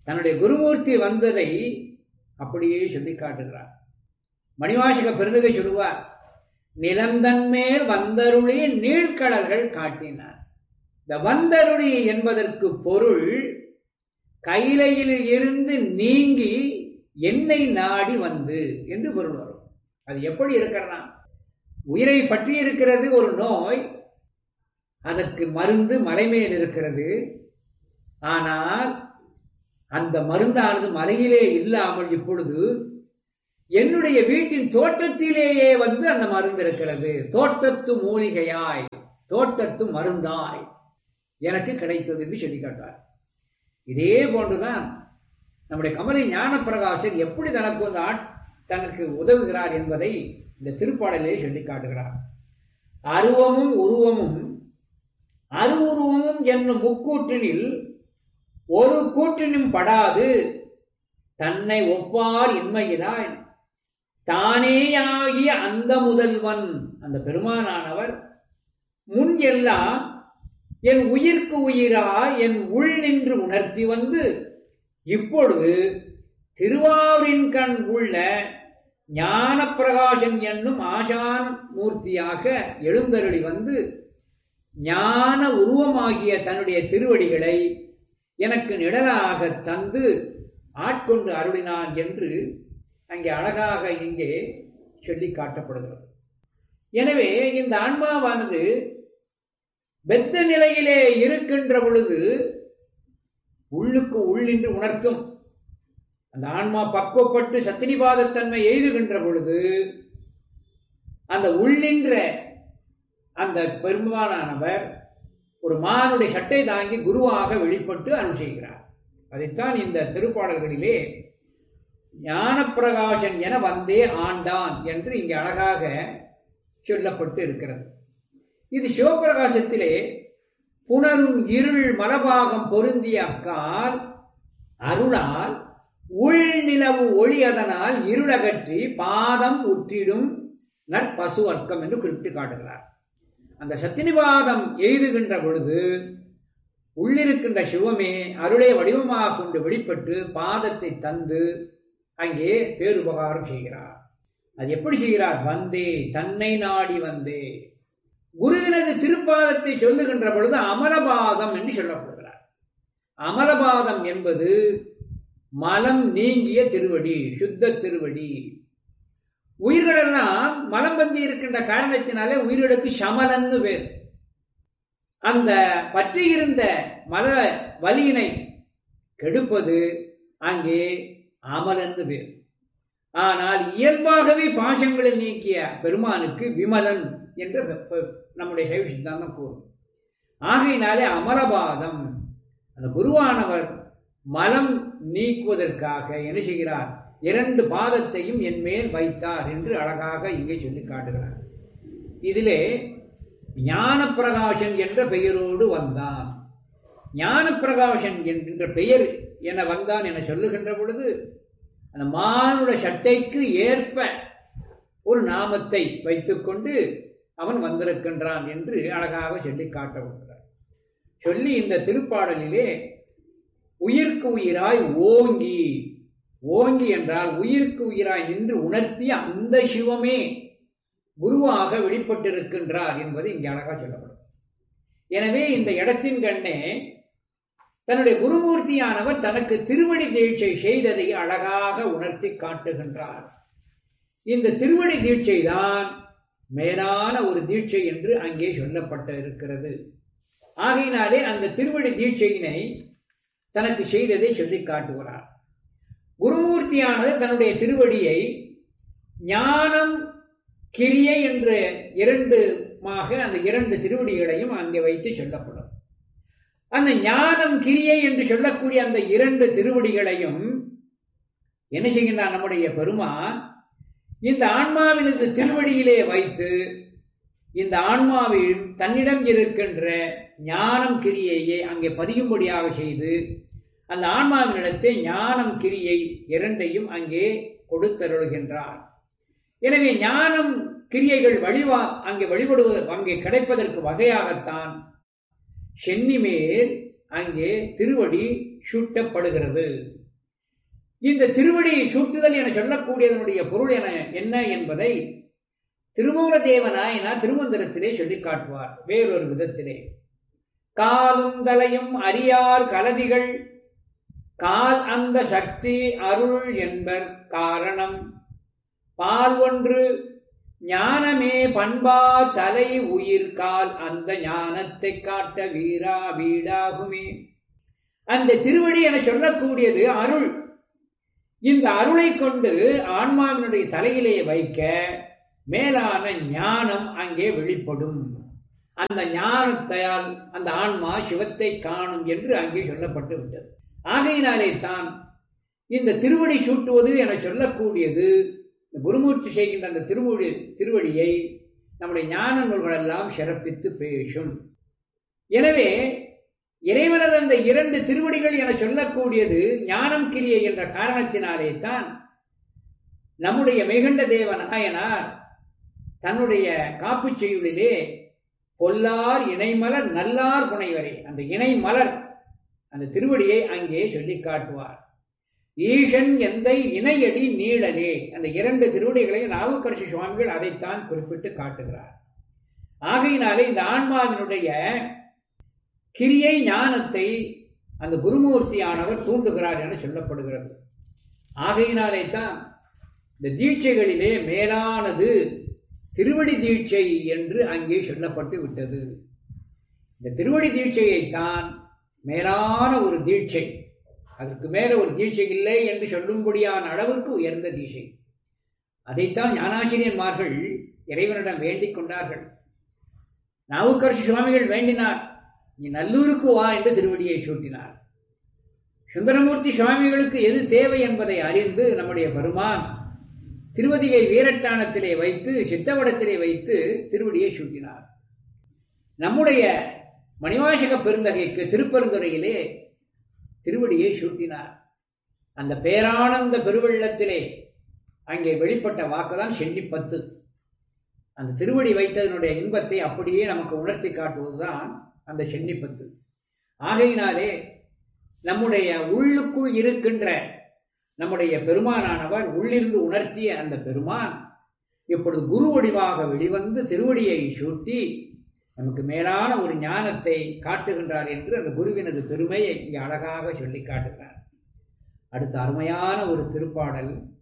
தன்னுடைய குருமூர்த்தி வந்ததை அப்படியே சொல்லி காட்டுகிறார் மணிவாசக பெருந்தகை சொல்லுவார் நிலந்தன்மேல் வந்தருளி நீழ்கடல்கள் காட்டினார் இந்த வந்தருளி என்பதற்கு பொருள் கையிலையில் இருந்து நீங்கி என்னை நாடி வந்து என்று பொருள் வரும் அது எப்படி இருக்கிறதா உயிரை பற்றி இருக்கிறது ஒரு நோய் அதற்கு மருந்து மலைமேல் இருக்கிறது ஆனால் அந்த மருந்தானது மலையிலே இல்லாமல் இப்பொழுது என்னுடைய வீட்டின் தோட்டத்திலேயே வந்து அந்த மருந்து இருக்கிறது தோட்டத்து மூலிகையாய் தோட்டத்து மருந்தாய் எனக்கு கிடைத்தது என்று சொல்லி காட்டார் இதே போன்றுதான் நம்முடைய கமலை ஞானப்பிரகாசர் எப்படி தனக்கு வந்து ஆட் தனக்கு உதவுகிறார் என்பதை இந்த திருப்பாடலே சொல்லி காட்டுகிறார் அருவமும் உருவமும் அருவுருவமும் என்னும் முக்கூற்றினில் ஒரு கூற்றினும் படாது தன்னை ஒப்பார் இன்மையினாய் தானேயாகிய அந்த முதல்வன் அந்த பெருமானானவர் முன் எல்லாம் என் உயிர்க்கு உயிரா என் உள் நின்று உணர்த்தி வந்து இப்பொழுது திருவாரூரின் கண் உள்ள ஞான பிரகாசன் என்னும் ஆசான் மூர்த்தியாக எழுந்தருளி வந்து ஞான உருவமாகிய தன்னுடைய திருவடிகளை எனக்கு நிழலாக தந்து ஆட்கொண்டு அருளினான் என்று அங்கே அழகாக இங்கே சொல்லி காட்டப்படுகிறது எனவே இந்த ஆன்மாவானது பெத்த நிலையிலே இருக்கின்ற பொழுது உள்ளுக்கு உள்ளின்று உணர்த்தும் அந்த ஆன்மா பக்குவப்பட்டு சத்தினிபாதத்தன்மை எய்துகின்ற பொழுது அந்த உள்ளின்ற அந்த பெருமானானவர் ஒரு மானுடைய சட்டை தாங்கி குருவாக வெளிப்பட்டு அருள் செய்கிறார் அதைத்தான் இந்த திருப்பாடல்களிலே ஞானப்பிரகாசன் என வந்தே ஆண்டான் என்று இங்கே அழகாக சொல்லப்பட்டு இருக்கிறது இது சிவபிரகாசத்திலே புனரும் இருள் மலபாகம் பொருந்திய அக்கால் அருளால் உள் நிலவு ஒளி அதனால் இருளகற்றி பாதம் உற்றிடும் நற்பசு அர்க்கம் என்று குறிப்பிட்டு காட்டுகிறார் அந்த சத்தினிபாதம் எய்துகின்ற பொழுது உள்ளிருக்கின்ற சிவமே அருளை வடிவமாக கொண்டு வெளிப்பட்டு பாதத்தை தந்து அங்கே பேருபகாரம் செய்கிறார் அது எப்படி செய்கிறார் வந்தே தன்னை நாடி வந்தே குருவினது திருப்பாதத்தை சொல்லுகின்ற பொழுது அமலபாதம் என்று சொல்லப்படுகிறார் அமலபாதம் என்பது மலம் நீங்கிய திருவடி சுத்த திருவடி உயிர்களெல்லாம் மலம் பந்தி இருக்கின்ற காரணத்தினாலே உயிர்களுக்கு சமலன்னு பேர் அந்த பற்றி இருந்த மல வலியினை கெடுப்பது அங்கே அமலன்னு பேர் ஆனால் இயல்பாகவே பாசங்களை நீக்கிய பெருமானுக்கு விமலன் என்ற நம்முடைய சைவ சித்தாந்தம் கூறும் ஆகையினாலே அமலபாதம் அந்த குருவானவர் மலம் நீக்குவதற்காக என்ன செய்கிறார் இரண்டு பாதத்தையும் என் மேல் வைத்தார் என்று அழகாக இங்கே சொல்லி காட்டுகிறார் இதிலே ஞானப்பிரகாசன் என்ற பெயரோடு வந்தான் ஞானப்பிரகாசன் என்கின்ற பெயர் என வந்தான் என சொல்லுகின்ற பொழுது அந்த மானுட சட்டைக்கு ஏற்ப ஒரு நாமத்தை வைத்துக்கொண்டு அவன் வந்திருக்கின்றான் என்று அழகாக சொல்லி காட்டப்படுகிறார் சொல்லி இந்த திருப்பாடலிலே உயிர்க்கு உயிராய் ஓங்கி ஓங்கி என்றால் உயிருக்கு உயிராய் நின்று உணர்த்திய அந்த சிவமே குருவாக வெளிப்பட்டிருக்கின்றார் என்பது இங்கே அழகா சொல்லப்படும் எனவே இந்த இடத்தின் கண்ணே தன்னுடைய குருமூர்த்தியானவர் தனக்கு திருவடி தீட்சை செய்ததை அழகாக உணர்த்தி காட்டுகின்றார் இந்த திருவடி தீட்சை தான் மேலான ஒரு தீட்சை என்று அங்கே சொல்லப்பட்டு இருக்கிறது ஆகையினாலே அந்த திருவடி தீட்சையினை தனக்கு செய்ததை சொல்லி காட்டுகிறார் குருமூர்த்தியானது தன்னுடைய திருவடியை ஞானம் கிரியை என்ற இரண்டுமாக அந்த இரண்டு திருவடிகளையும் அங்கே வைத்து சொல்லப்படும் அந்த ஞானம் கிரியை என்று சொல்லக்கூடிய அந்த இரண்டு திருவடிகளையும் என்ன செய்கின்றான் நம்முடைய பெருமான் இந்த ஆன்மாவினது திருவடியிலே வைத்து இந்த ஆன்மாவில் தன்னிடம் இருக்கின்ற ஞானம் கிரியையை அங்கே பதியும்படியாக செய்து அந்த ஆன்மாவினிடத்தை ஞானம் கிரியை இரண்டையும் அங்கே கொடுத்தருளுகின்றார் எனவே ஞானம் கிரியைகள் வழிவா அங்கே வழிபடுவது அங்கே கிடைப்பதற்கு வகையாகத்தான் சென்னி மேல் அங்கே திருவடி சூட்டப்படுகிறது இந்த திருவடி சூட்டுதல் என சொல்லக்கூடியதனுடைய பொருள் என என்ன என்பதை திருமூல தேவநாயனா திருமந்திரத்திலே சொல்லி காட்டுவார் வேறொரு விதத்திலே காலும் தலையும் அறியார் கலதிகள் கால் அந்த சக்தி அருள் என்பர் காரணம் பால் ஒன்று ஞானமே பண்பா தலை உயிர் கால் அந்த ஞானத்தை காட்ட வீரா வீடாகுமே அந்த திருவடி என சொல்லக்கூடியது அருள் இந்த அருளை கொண்டு ஆன்மாவினுடைய தலையிலே வைக்க மேலான ஞானம் அங்கே வெளிப்படும் அந்த ஞானத்தால் அந்த ஆன்மா சிவத்தை காணும் என்று அங்கே சொல்லப்பட்டு விட்டது ஆகையினாலே தான் இந்த திருவடி சூட்டுவது என சொல்லக்கூடியது குருமூர்த்தி செய்கின்ற அந்த திருமொழி திருவடியை நம்முடைய ஞான நூல்களெல்லாம் சிறப்பித்து பேசும் எனவே இறைவனது அந்த இரண்டு திருவடிகள் என சொல்லக்கூடியது ஞானம் கிரியை என்ற காரணத்தினாலே தான் நம்முடைய மெய்கண்ட தேவ நாயனார் தன்னுடைய காப்பு செய்யுளிலே பொல்லார் இணைமலர் நல்லார் புனைவரே அந்த இணை மலர் அந்த திருவடியை அங்கே சொல்லி காட்டுவார் ஈசன் எந்த இணையடி நீளலே அந்த இரண்டு திருவடிகளையும் நாவுக்கரசு சுவாமிகள் அதைத்தான் குறிப்பிட்டு காட்டுகிறார் ஆகையினாலே இந்த ஆன்மாவினுடைய கிரியை ஞானத்தை அந்த குருமூர்த்தியானவர் தூண்டுகிறார் என சொல்லப்படுகிறது ஆகையினாலே தான் இந்த தீட்சைகளிலே மேலானது திருவடி தீட்சை என்று அங்கே சொல்லப்பட்டு விட்டது இந்த திருவடி தீட்சையைத்தான் மேலான ஒரு தீட்சை அதற்கு மேல ஒரு தீட்சை இல்லை என்று சொல்லும்படியான அளவிற்கு உயர்ந்த தீட்சை அதைத்தான் ஞானாசிரியன்மார்கள் இறைவனிடம் வேண்டிக் கொண்டார்கள் நாவுக்கரசு சுவாமிகள் வேண்டினார் நீ நல்லூருக்கு வா என்று திருவடியை சூட்டினார் சுந்தரமூர்த்தி சுவாமிகளுக்கு எது தேவை என்பதை அறிந்து நம்முடைய பெருமான் திருவதிகை வீரட்டானத்திலே வைத்து சித்தவடத்திலே வைத்து திருவடியை சூட்டினார் நம்முடைய மணிவாசக பெருந்தகைக்கு திருப்பெருந்துறையிலே திருவடியை சூட்டினார் அந்த பேரானந்த பெருவெள்ளத்திலே அங்கே வெளிப்பட்ட வாக்குதான் சென்னிப்பத்து அந்த திருவடி வைத்ததனுடைய இன்பத்தை அப்படியே நமக்கு உணர்த்தி காட்டுவதுதான் அந்த சென்னிப்பத்து ஆகையினாலே நம்முடைய உள்ளுக்குள் இருக்கின்ற நம்முடைய பெருமானானவர் உள்ளிருந்து உணர்த்திய அந்த பெருமான் இப்பொழுது குரு வடிவாக வெளிவந்து திருவடியை சூட்டி நமக்கு மேலான ஒரு ஞானத்தை காட்டுகின்றார் என்று அந்த குருவினது பெருமையை இங்கே அழகாக சொல்லி காட்டுகிறார் அடுத்த அருமையான ஒரு திருப்பாடல்